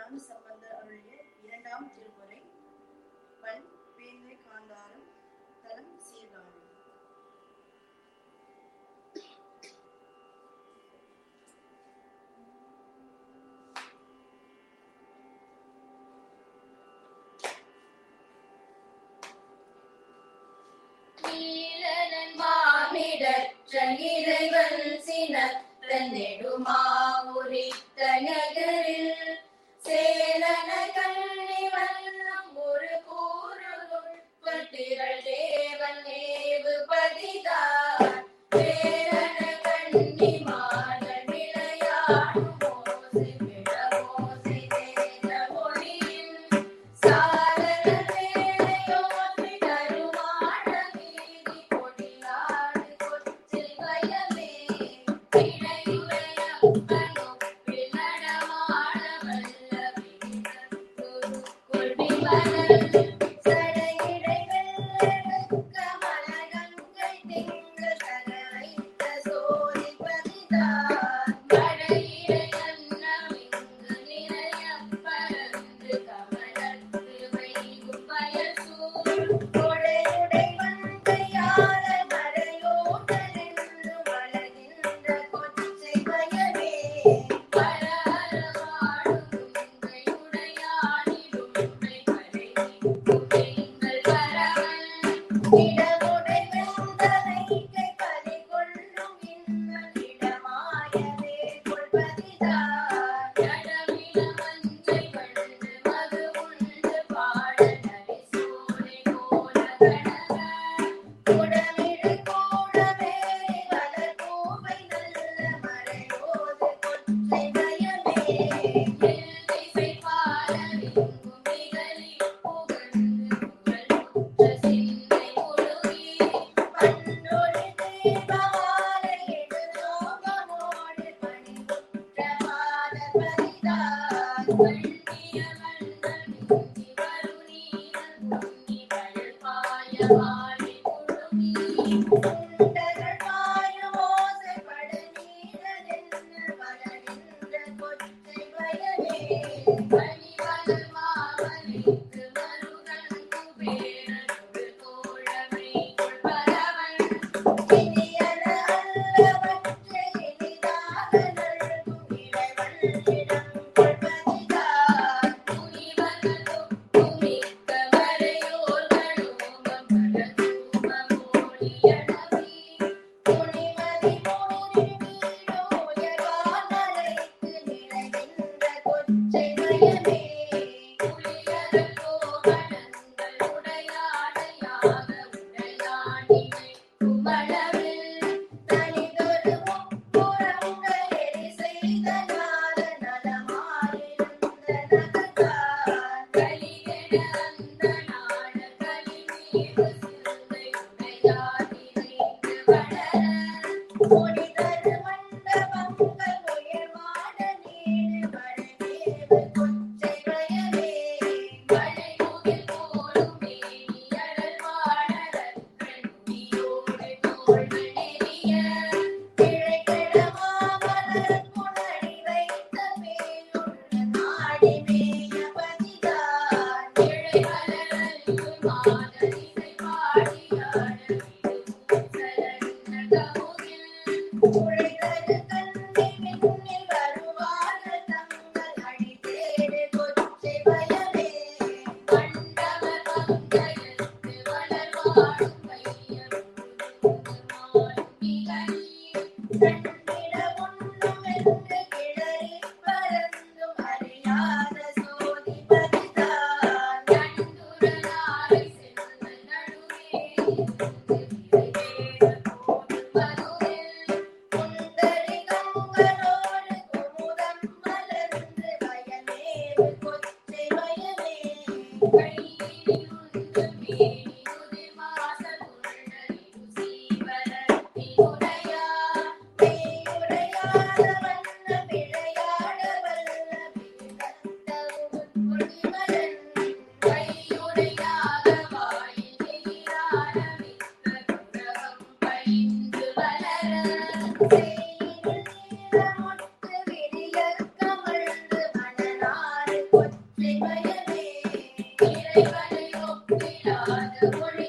ஞான சம்பந்தர் அருளிய இரண்டாம் திருமுறை பண் பேங்கை காந்தாரம் தலம் சீர்காழி நீலனன் மாமிடற்ற இறைவன் சினத்தன் நெடுமாவுரித்த நகரில் சேலன கண்ணி வல்லம் ஒரு கூறுகுள் திரள் தேவன் நேவு பதிதார் வேலன கண்ணி மாதன் விளையாடும் ஓசை விழவோசை தேன மொழியின் சாரண வேலையோற்றி கருவாட வீதி பொடியாடு கொச்சில் வயலே இணையுரையப்பனொப்பில் நடமாட வல்ல விழித்தொருக்குள் விமலன் சடையிடை வெள்ளெடுக்க மலகங்கை திங்கள் தகவைத்த சோதி பதிதார் மழையிடை அன்னமிங்கு நிறையப் பரந்து கமலத்து வைகும் வயல் சூழ் கொடையுடை வந்தையால மறையோட்டலென்று வளர்கின்ற கொச்சை வயலே பரஹரவாடும் உங்கையுடையாடிடும் உடை மறைவி உடைங்கள் வரவன் இடமுடை வெந்தனைக்கை பலி கொள்ளும் இன்னல் இடமாயவே கொள்வதிதார் கடமில மஞ்சை வண்டு மது உண்டு பாட நரிசூலை போல கணவன் குடமிடு கூடவே வளர் பூவை நல்ல மறையோது கொச்சை வயலே திசை பாலவிங்கும் மிகலி புகழ்ந்து புகழ்வுற்ற சிந்தை முழுகி பண்டொரு தீபமாலை இடு சோகமோடு பணிவுற்ற பாதபதிதார் வண்டிய வண்ணல் மிஞ்சி வருநீரன் உன்னி வயல் பாய வாழி முழுகி உண்டகள் பாயும் ஓசைப்பட நீரதென்ன வளர்கின்ற கொச்சை வயலே பனிவளர் மாமலைக்கு மருகன் குபேரனொரு தோழமை கொள்பரவன் இனியன அல்லவற்றை இனிதாக நல்கும் இறைவனிடம் கொள்வதிதார் துணிவன தொக்குமிக்க மறையோர்களும் பரதூபமோடியனவி துணிமதி மூடி வீடோ உயர்வானலைக்கு நிறைகின்ற கொச்சை வயலே புலியரல் கோவணங்கள் உடையாடையாக உடையாடினை குமளவில் தனிதொரு முப்புறங்கள் எரி செய்த நாத நலமாயிருந்த நகர்த்தார் கலிகெட அந்த நாட கலிமீது சிறுமை உடையாடினைந்து வளர முடிதரு மண்டபங்கள் உயர்வாட நீடு வடநேவு கொச்சை வயலே வளைமுகில் போலும் மேனியடல் வாழறற்கண் முடியோடு தோள்கள் நெறிய திளைக்கிட மாமலர் புனரி வைத்த மேலுள்ள நாடி மேய பதிதார் திளை மலரல்லு மாதரிசை பாட மொழி